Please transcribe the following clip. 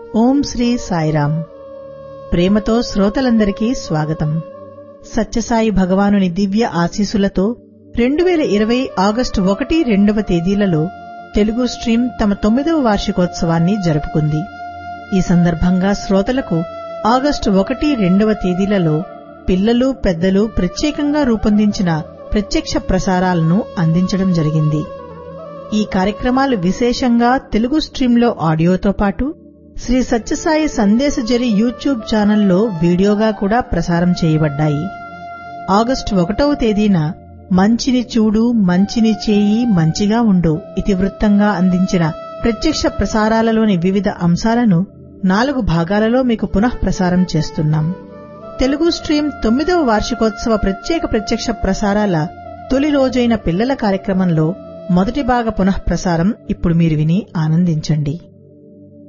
ఓం శ్రీ సాయిరామ్ ప్రేమతో శ్రోతలందరికీ స్వాగతం సత్యసాయి భగవానుని దివ్య ఆశీసులతో రెండు వేల ఇరవై ఆగస్టు ఒకటి రెండవ తేదీలలో తెలుగు స్ట్రీమ్ తమ తొమ్మిదవ వార్షికోత్సవాన్ని జరుపుకుంది ఈ సందర్భంగా శ్రోతలకు ఆగస్టు ఒకటి రెండవ తేదీలలో పిల్లలు పెద్దలు ప్రత్యేకంగా రూపొందించిన ప్రత్యక్ష ప్రసారాలను అందించడం జరిగింది ఈ కార్యక్రమాలు విశేషంగా తెలుగు స్ట్రీంలో ఆడియోతో పాటు శ్రీ సత్యసాయి సందేశజరి యూట్యూబ్ ఛానల్లో వీడియోగా కూడా ప్రసారం చేయబడ్డాయి ఆగస్టు ఒకటవ తేదీన మంచిని చూడు మంచిని చేయి మంచిగా ఉండు ఇతివృత్తంగా అందించిన ప్రత్యక్ష ప్రసారాలలోని వివిధ అంశాలను నాలుగు భాగాలలో మీకు పునః ప్రసారం చేస్తున్నాం తెలుగు స్ట్రీమ్ తొమ్మిదవ వార్షికోత్సవ ప్రత్యేక ప్రత్యక్ష ప్రసారాల తొలి రోజైన పిల్లల కార్యక్రమంలో మొదటి భాగ పునః ప్రసారం ఇప్పుడు మీరు విని ఆనందించండి